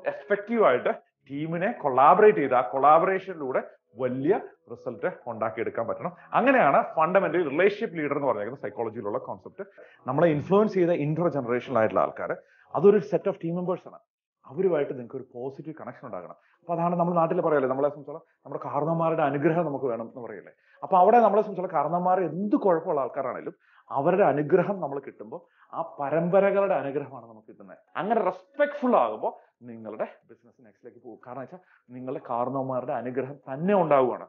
effective ആയിട്ട് ടീമിനെ collaborate ചെയ്ത് ആ കൊളാബറേഷനിലൂടെ വലിയ റിസൾട്ട് ഉണ്ടാക്കിയെടുക്കാൻ പറ്റണം അങ്ങനെയാണ് ഫണ്ടമെന്റലി റിലേഷൻഷിപ്പ് ലീഡർ എന്ന് പറഞ്ഞിരിക്കുന്ന സൈക്കോളജിയിലുള്ള കോൺസെപ്റ്റ് നമ്മളെ ഇൻഫ്ലുവൻസ് ചെയ്ത ഇന്റർ ജനറേഷനിൽ ആയിട്ടുള്ള ആൾക്കാർ അതൊരു സെറ്റ് ഓഫ് ടീം മെമ്പേഴ്സ് ആണ് അവരുമായിട്ട് നിങ്ങൾക്ക് ഒരു പോസിറ്റീവ് കണക്ഷൻ ഉണ്ടാകണം അപ്പൊ അതാണ് നമ്മൾ നാട്ടിൽ പറയല്ലേ നമ്മളെ സംബന്ധിച്ചോളം നമ്മുടെ കാരണന്മാരുടെ അനുഗ്രഹം നമുക്ക് വേണം എന്ന് പറയല്ലേ അപ്പൊ അവിടെ നമ്മളെ സംബന്ധിച്ചോളം കാരണന്മാർ എന്ത് കുഴപ്പമുള്ള ആൾക്കാരാണെങ്കിലും അവരുടെ അനുഗ്രഹം നമ്മൾ കിട്ടുമ്പോൾ ആ പരമ്പരകളുടെ അനുഗ്രഹമാണ് നമുക്ക് കിട്ടുന്നത് അങ്ങനെ റെസ്പെക്ട്ഫുൾ ആകുമ്പോൾ നിങ്ങളുടെ ബിസിനസ് നെക്സ്റ്റിലേക്ക് പോകും കാരണം വെച്ചാൽ നിങ്ങളുടെ കാരണവന്മാരുടെ അനുഗ്രഹം തന്നെ ഉണ്ടാവുകയാണ്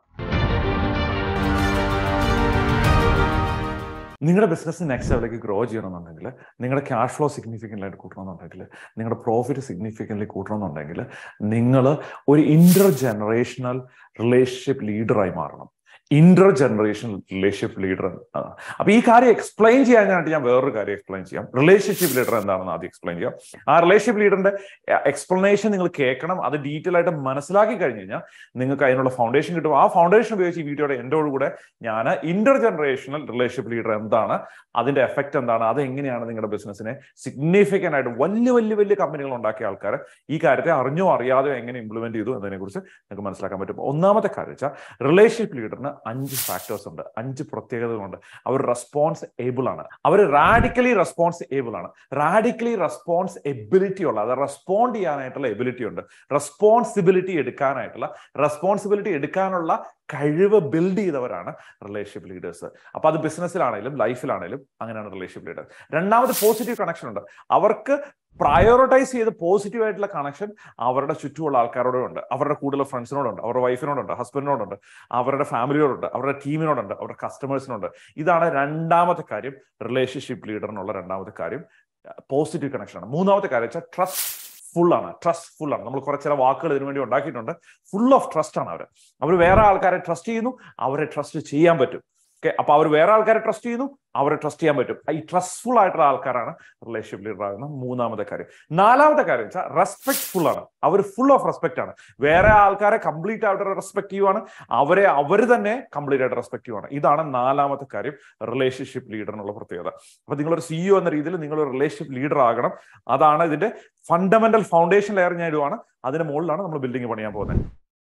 നിങ്ങളുടെ ബിസിനസ് നെക്സ്റ്റ് ലെവലിലേക്ക് ഗ്രോ ചെയ്യണമെന്നുണ്ടെങ്കിൽ നിങ്ങളുടെ ക്യാഷ് ഫ്ലോ സിഗ്നിഫിക്കൻ്റ് ആയിട്ട് കൂട്ടണമെന്നുണ്ടെങ്കിൽ നിങ്ങളുടെ പ്രോഫിറ്റ് സിഗ്നിഫിക്കൻ്റ്ലി കൂട്ടണമെന്നുണ്ടെങ്കിൽ നിങ്ങൾ ഒരു ഇന്റർ ജനറേഷണൽ റിലേഷൻഷിപ്പ് ലീഡറായി മാറണം ഇന്റർ ജനറേഷൻ റിലേഷൻഷിപ്പ് ലീഡർ അപ്പൊ ഈ കാര്യം എക്സ്പ്ലെയിൻ ചെയ്യാനായിട്ട് ഞാൻ വേറൊരു കാര്യം എക്സ്പ്ലെയിൻ ചെയ്യാം റിലേഷൻഷിപ്പ് ലീഡർ എന്താണെന്ന് ആദ്യം എക്സ്പ്ലെയിൻ ചെയ്യാം ആ റിലേഷൻഷിപ്പ് ലീഡറിന്റെ എക്സ്പ്ലനേഷൻ നിങ്ങൾ കേൾക്കണം അത് ഡീറ്റെയിൽ ആയിട്ട് മനസ്സിലാക്കി കഴിഞ്ഞ് കഴിഞ്ഞാൽ നിങ്ങൾക്ക് അതിനുള്ള ഫൗണ്ടേഷൻ കിട്ടും ആ ഫൗണ്ടേഷൻ ഉപയോഗിച്ച് ഈ വീഡിയോയുടെ എൻ്റെ കൂടെ ഞാൻ ഇന്റർ ജനറേഷണൽ റിലേഷൻഷിപ്പ് ലീഡർ എന്താണ് അതിന്റെ എഫക്റ്റ് എന്താണ് അത് എങ്ങനെയാണ് നിങ്ങളുടെ ബിസിനസ്സിനെ സിഗ്നിഫിക്കൻ്റ് ആയിട്ട് വലിയ വലിയ വലിയ കമ്പനികൾ ഉണ്ടാക്കിയ ആൾക്കാർ ഈ കാര്യത്തെ അറിഞ്ഞോ അറിയാതെയോ എങ്ങനെ ഇംപ്ലിമെന്റ് ചെയ്തു എന്നതിനെ കുറിച്ച് നിങ്ങൾക്ക് മനസ്സിലാക്കാൻ പറ്റും ഒന്നാമത്തെ കാര്യം വെച്ചാൽ റിലേഷൻഷിപ്പ് ലീഡറിന് അഞ്ച് ഫാക്ടേഴ്സ് ഉണ്ട് അഞ്ച് പ്രത്യേകതകളുണ്ട് അവർ റെസ്പോൺസ് ഏബിൾ ആണ് അവർ റാഡിക്കലി റെസ്പോൺസ് ഏബിൾ ആണ് റാഡിക്കലി റെസ്പോൺസ് എബിലിറ്റി ഉള്ള അത് റെസ്പോണ്ട് ചെയ്യാനായിട്ടുള്ള എബിലിറ്റി ഉണ്ട് റെസ്പോൺസിബിലിറ്റി എടുക്കാനായിട്ടുള്ള റെസ്പോൺസിബിലിറ്റി എടുക്കാനുള്ള കഴിവ് ബിൽഡ് ചെയ്തവരാണ് റിലേഷൻഷിപ്പ് ലീഡേഴ്സ് അപ്പൊ അത് ബിസിനസ്സിലാണെങ്കിലും ലൈഫിലാണെങ്കിലും അങ്ങനെയാണ് റിലേഷൻഷിപ്പ് ലീഡർ രണ്ടാമത് പോസിറ്റീവ് കണക്ഷൻ ഉണ്ട് അവർക്ക് പ്രയോറിറ്റൈസ് ചെയ്ത് പോസിറ്റീവ് ആയിട്ടുള്ള കണക്ഷൻ അവരുടെ ചുറ്റുമുള്ള ആൾക്കാരോടും ഉണ്ട് അവരുടെ കൂടുതൽ ഫ്രണ്ട്സിനോടുണ്ട് അവരുടെ വൈഫിനോടുണ്ട് ഹസ്ബൻഡിനോടുണ്ട് അവരുടെ ഫാമിലിയോടുണ്ട് അവരുടെ ടീമിനോടുണ്ട് അവരുടെ കസ്റ്റമേഴ്സിനോട് ഇതാണ് രണ്ടാമത്തെ കാര്യം റിലേഷൻഷിപ്പ് ലീഡറിനുള്ള രണ്ടാമത്തെ കാര്യം പോസിറ്റീവ് കണക്ഷൻ ആണ് മൂന്നാമത്തെ കാര്യം വെച്ചാൽ ട്രസ്റ്റ് ഫുൾ ആണ് ട്രസ്റ്റ് ഫുൾ ആണ് നമ്മൾ കുറെ ചില വാക്കുകൾ ഇതിനു വേണ്ടി ഉണ്ടാക്കിയിട്ടുണ്ട് ഫുൾ ഓഫ് ട്രസ്റ്റ് ആണ് അവർ അവർ വേറെ ആൾക്കാരെ ട്രസ്റ്റ് ചെയ്യുന്നു അവരെ ട്രസ്റ്റ് ചെയ്യാൻ പറ്റും ഓക്കെ അപ്പൊ അവർ വേറെ ആൾക്കാരെ ട്രസ്റ്റ് ചെയ്യുന്നു അവരെ ട്രസ്റ്റ് ചെയ്യാൻ പറ്റും ഈ ട്രസ്റ്റ്ഫുൾ ആയിട്ടുള്ള ആൾക്കാരാണ് റിലേഷൻഷിപ്പ് ലീഡർ ആകുന്ന മൂന്നാമത്തെ കാര്യം നാലാമത്തെ കാര്യം വെച്ചാൽ റെസ്പെക്ട്ഫുൾ ആണ് അവർ ഫുൾ ഓഫ് റെസ്പെക്ട് ആണ് വേറെ ആൾക്കാരെ കംപ്ലീറ്റ് ആയിട്ട് റെസ്പെക്റ്റീവ് ആണ് അവരെ അവർ തന്നെ കംപ്ലീറ്റ് ആയിട്ട് റെസ്പെക്റ്റീവ് ആണ് ഇതാണ് നാലാമത്തെ കാര്യം റിലേഷൻഷിപ്പ് ലീഡറിനുള്ള പ്രത്യേകത അപ്പൊ നിങ്ങളൊരു സിഇഒ എന്ന രീതിയിൽ നിങ്ങൾ ഒരു റിലേഷൻഷിപ്പ് ലീഡർ ആകണം അതാണ് ഇതിന്റെ ഫണ്ടമെന്റൽ ഫൗണ്ടേഷൻ ലെയർ ഞാൻ ഇടുവാണ് അതിന്റെ മുകളിലാണ് നമ്മൾ ബിൽഡിംഗ് പണിയാൻ പോകുന്നത്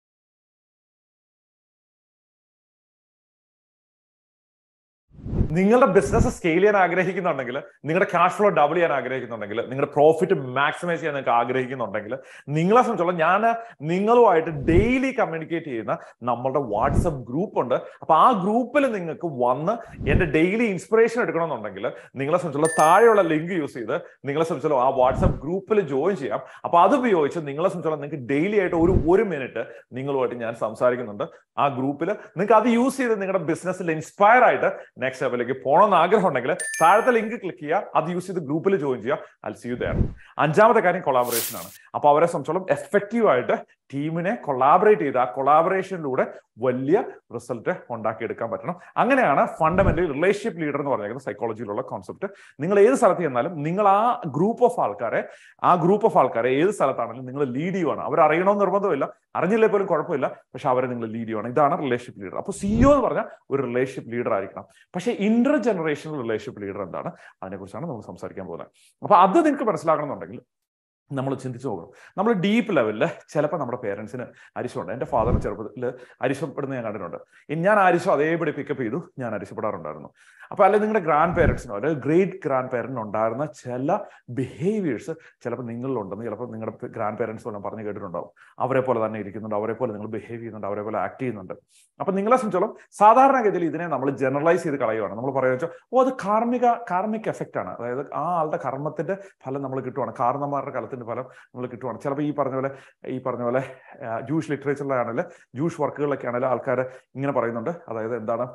നിങ്ങളുടെ ബിസിനസ് സ്കെയിൽ ചെയ്യാൻ ആഗ്രഹിക്കുന്നുണ്ടെങ്കിൽ നിങ്ങളുടെ ക്യാഷ് ഫ്ലോ ഡബിൾ ചെയ്യാൻ ആഗ്രഹിക്കുന്നുണ്ടെങ്കിൽ നിങ്ങളുടെ പ്രോഫിറ്റ് മാക്സിമൈസ് ചെയ്യാൻ നിങ്ങൾക്ക് ആഗ്രഹിക്കുന്നുണ്ടെങ്കിൽ നിങ്ങളെ സംബന്ധിച്ചോളം ഞാൻ നിങ്ങളുമായിട്ട് ഡെയിലി കമ്മ്യൂണിക്കേറ്റ് ചെയ്യുന്ന നമ്മളുടെ വാട്സപ്പ് ഗ്രൂപ്പ് ഉണ്ട് അപ്പൊ ആ ഗ്രൂപ്പിൽ നിങ്ങൾക്ക് വന്ന് എന്റെ ഡെയിലി ഇൻസ്പിറേഷൻ എടുക്കണമെന്നുണ്ടെങ്കിൽ നിങ്ങളെ സംബന്ധിച്ചുള്ള താഴെയുള്ള ലിങ്ക് യൂസ് ചെയ്ത് നിങ്ങളെ സംബന്ധിച്ചോളം ആ വാട്സപ്പ് ഗ്രൂപ്പിൽ ജോയിൻ ചെയ്യാം അപ്പൊ അത് ഉപയോഗിച്ച് നിങ്ങളെ സംബന്ധിച്ചോളം നിങ്ങൾക്ക് ഡെയിലി ആയിട്ട് ഒരു ഒരു മിനിറ്റ് നിങ്ങളുമായിട്ട് ഞാൻ സംസാരിക്കുന്നുണ്ട് ആ ഗ്രൂപ്പിൽ നിങ്ങൾക്ക് അത് യൂസ് ചെയ്ത് നിങ്ങളുടെ ബിസിനസ്സിൽ ഇൻസ്പയർ ആയിട്ട് നെക്സ്റ്റ് ലെവലിലേക്ക് പോകണമെന്ന് ആഗ്രഹം ഉണ്ടെങ്കിൽ താഴത്തെ ലിങ്ക് ക്ലിക്ക് ചെയ്യുക അത് യൂസ് ചെയ്ത് ഗ്രൂപ്പിൽ ജോയിൻ ചെയ്യുക അൽ സി യു ദയർ അഞ്ചാമത്തെ കാര്യം കൊളാബറേഷൻ ആണ് അപ്പൊ അവരെ സംബന്ധിച്ചോളം എഫക്റ്റീവ് ആയിട്ട് ടീമിനെ കൊളാബറേറ്റ് ചെയ്ത് ആ കൊളാബറേഷനിലൂടെ വലിയ റിസൾട്ട് ഉണ്ടാക്കിയെടുക്കാൻ പറ്റണം അങ്ങനെയാണ് ഫണ്ടമെന്റലി റിലേഷൻഷിപ്പ് ലീഡർ എന്ന് പറഞ്ഞിരിക്കുന്ന സൈക്കോളജിയിലുള്ള കോൺസെപ്റ്റ് നിങ്ങൾ ഏത് സ്ഥലത്ത് ചെന്നാലും നിങ്ങൾ ആ ഗ്രൂപ്പ് ഓഫ് ആൾക്കാരെ ആ ഗ്രൂപ്പ് ഓഫ് ആൾക്കാരെ ഏത് സ്ഥലത്താണെങ്കിലും നിങ്ങൾ ലീഡ് ചെയ്യുവാണ് അവർ അറിയണമെന്ന് നിർബന്ധമില്ല അറിഞ്ഞില്ലേ പോലും കുഴപ്പമില്ല പക്ഷെ അവരെ നിങ്ങൾ ലീഡ് ചെയ്യുവാണ് ഇതാണ് റിലേഷൻഷിപ്പ് ലീഡർ അപ്പോൾ സിഇഒ എന്ന് പറഞ്ഞാൽ ഒരു റിലേഷൻഷിപ്പ് ലീഡർ ആയിരിക്കണം പക്ഷേ ഇന്റർ ജനറേഷണൽ റിലേഷൻഷിപ്പ് ലീഡർ എന്താണ് അതിനെക്കുറിച്ചാണ് നമ്മൾ സംസാരിക്കാൻ പോകുന്നത് അപ്പൊ അത് നിങ്ങൾക്ക് മനസ്സിലാക്കണമെന്നുണ്ടെങ്കിൽ നമ്മൾ ചിന്തിച്ചു നോക്കണം നമ്മൾ ഡീപ്പ് ലെവലിൽ ചിലപ്പോൾ നമ്മുടെ പേരൻസിന് അരിശമുണ്ട് എൻ്റെ ഫാദറിന് ചെറുപ്പത്തിൽ അരിശപ്പെടുന്ന ഞാൻ കണ്ടിട്ടുണ്ട് ഞാൻ അരിശം അതേപടി പിക്കപ്പ് ചെയ്തു ഞാൻ അരിശപ്പെടാറുണ്ടായിരുന്നു അപ്പൊ അല്ലെങ്കിൽ നിങ്ങളുടെ ഗ്രാൻഡ് പേരൻസിനോ അല്ലെങ്കിൽ ഗ്രേറ്റ് ഗ്രാൻഡ് പേരന്റിന് ഉണ്ടായിരുന്ന ചില ബിഹേവിയേഴ്സ് ചിലപ്പോൾ നിങ്ങളിലുണ്ടെന്ന് ചിലപ്പോൾ നിങ്ങളുടെ ഗ്രാൻഡ് പേരൻസ് വല്ലതും പറഞ്ഞു കേട്ടിട്ടുണ്ടാവും അവരെ പോലെ തന്നെ ഇരിക്കുന്നുണ്ട് അവരെ പോലെ നിങ്ങൾ ബിഹേവ് ചെയ്യുന്നുണ്ട് അവരെ പോലെ ആക്ട് ചെയ്യുന്നുണ്ട് അപ്പൊ നിങ്ങളെ സംബന്ധിച്ചോളം സാധാരണഗതിയിൽ ഇതിനെ നമ്മൾ ജനറലൈസ് ചെയ്ത് കളയുവാണ് നമ്മൾ പറയുക വെച്ചാൽ ഓ അത് കാർമിക കാർമിക് എഫക്റ്റ് ആണ് അതായത് ആ ആളുടെ കർമ്മത്തിന്റെ ഫലം നമ്മൾ കിട്ടുവാണ് കാരണന്മാരുടെ കാലത്തിന്റെ ഫലം നമ്മൾ കിട്ടുവാണ് ചിലപ്പോൾ ഈ പറഞ്ഞ പോലെ ഈ പറഞ്ഞ പോലെ ജൂഷ് ലിറ്ററേച്ചറിലാണെങ്കിൽ ജൂഷ് വർക്കുകളിലൊക്കെ ആണെങ്കിൽ ആൾക്കാർ ഇങ്ങനെ പറയുന്നുണ്ട് അതായത് എന്താണ്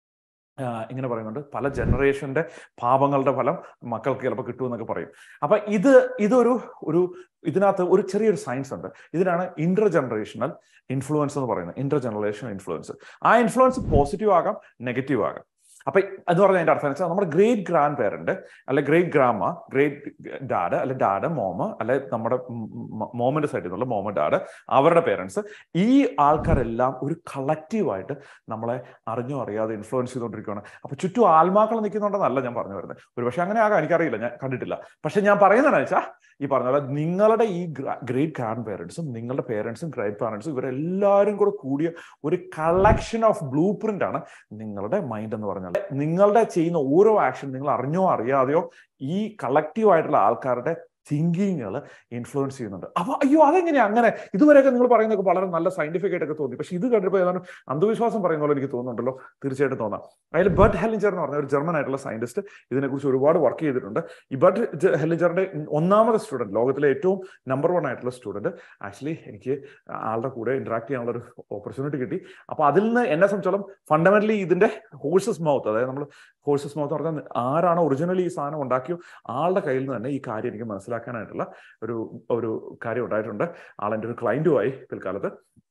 ഇങ്ങനെ പറയുന്നുണ്ട് പല ജനറേഷന്റെ പാപങ്ങളുടെ ഫലം മക്കൾക്ക് ചിലപ്പോൾ കിട്ടുമെന്നൊക്കെ പറയും അപ്പൊ ഇത് ഇതൊരു ഒരു ഇതിനകത്ത് ഒരു ചെറിയൊരു സയൻസ് ഉണ്ട് ഇതിനാണ് ഇന്റർ ജനറേഷണൽ ഇൻഫ്ലുവൻസ് എന്ന് പറയുന്നത് ഇന്റർ ജനറേഷൻ ഇൻഫ്ലുവൻസ് ആ ഇൻഫ്ലുവൻസ് പോസിറ്റീവ് ആകാം നെഗറ്റീവ് ആകാം അപ്പൊ എന്ന് പറഞ്ഞാൽ അതിന്റെ അർത്ഥം വെച്ചാൽ നമ്മുടെ ഗ്രേറ്റ് ഗ്രാൻഡ് പേരന്റ് അല്ലെ ഗ്രേറ്റ് ഗ്രാമ ഗ്രേറ്റ് ഡാഡ് അല്ലെ ഡാഡ് മോമ് അല്ലെ നമ്മുടെ മോമിന്റെ സൈഡിൽ നിന്നുള്ള മോമ ഡാഡ് അവരുടെ പേരൻസ് ഈ ആൾക്കാരെല്ലാം ഒരു കളക്റ്റീവായിട്ട് നമ്മളെ അറിഞ്ഞോ അറിയാതെ ഇൻഫ്ലുവൻസ് ചെയ്തുകൊണ്ടിരിക്കുകയാണ് അപ്പൊ ചുറ്റും ആത്മാക്കൾ നിൽക്കുന്നുണ്ടെന്നല്ല ഞാൻ പറഞ്ഞു വരുന്നത് ഒരു പക്ഷെ അങ്ങനെ ആകാം എനിക്കറിയില്ല ഞാൻ കണ്ടിട്ടില്ല പക്ഷെ ഞാൻ പറയുന്നതെന്ന് വെച്ചാൽ ഈ പറഞ്ഞ പോലെ നിങ്ങളുടെ ഈ ഗ്രേറ്റ് ഗ്രാൻഡ് പേരൻസും നിങ്ങളുടെ പേരൻസും ഗ്രേറ്റ് പാരൻസും ഇവരെല്ലാവരും കൂടെ കൂടിയ ഒരു കളക്ഷൻ ഓഫ് ബ്ലൂ പ്രിന്റ് ആണ് നിങ്ങളുടെ മൈൻഡ് എന്ന് പറഞ്ഞാൽ നിങ്ങളുടെ ചെയ്യുന്ന ഓരോ ആക്ഷൻ നിങ്ങൾ അറിഞ്ഞോ അറിയാതെയോ ഈ കളക്റ്റീവ് ആയിട്ടുള്ള ആൾക്കാരുടെ തിങ്കിങ്ങുകൾ ഇൻഫ്ലുവൻസ് ചെയ്യുന്നുണ്ട് അപ്പൊ അയ്യോ അതെങ്ങനെയാ അങ്ങനെ ഇതുവരെയൊക്കെ നിങ്ങൾ പറയുന്നതൊക്കെ വളരെ നല്ല സയന്റിഫിക് ആയിട്ടൊക്കെ തോന്നി പക്ഷെ ഇത് കണ്ടപ്പോൾ ഏതാണ്ട് അന്ധവിശ്വാസം പറയുന്ന പോലെ എനിക്ക് തോന്നുന്നുണ്ടല്ലോ തീർച്ചയായിട്ടും തോന്നാം അതിൽ ബർട്ട് ഹെലിഞ്ചർ എന്ന് പറഞ്ഞ ഒരു ജർമ്മൻ ആയിട്ടുള്ള സയന്റിസ്റ്റ് ഇതിനെക്കുറിച്ച് ഒരുപാട് വർക്ക് ചെയ്തിട്ടുണ്ട് ഈ ബർട്ട് ഹെലിഞ്ചറിന്റെ ഒന്നാമത്തെ സ്റ്റുഡന്റ് ലോകത്തിലെ ഏറ്റവും നമ്പർ വൺ ആയിട്ടുള്ള സ്റ്റുഡന്റ് ആക്ച്വലി എനിക്ക് ആളുടെ കൂടെ ഇന്ററാക്ട് ചെയ്യാനുള്ള ഒരു ഓപ്പർച്യൂണിറ്റി കിട്ടി അപ്പൊ അതിൽ നിന്ന് എന്നെ സംബന്ധിച്ചോളം ഫണ്ടമെന്റലി ഇതിന്റെ ഹോഴ്സസ് മൗത്ത് അതായത് നമ്മൾ ഹോഴ്സസ് മൗത്ത് പറഞ്ഞാൽ ആരാണ് ഒറിജിനലി ഈ സാധനം ഉണ്ടാക്കിയോ ആളുടെ കയ്യിൽ നിന്ന് തന്നെ ഈ കാര്യം എനിക്ക് മനസ്സിലാക്കാനായിട്ടുള്ള ഒരു ഒരു കാര്യം ഉണ്ടായിട്ടുണ്ട് ആളെൻ്റെ ഒരു ക്ലയന്റുമായി പിൽക്കാലത്ത്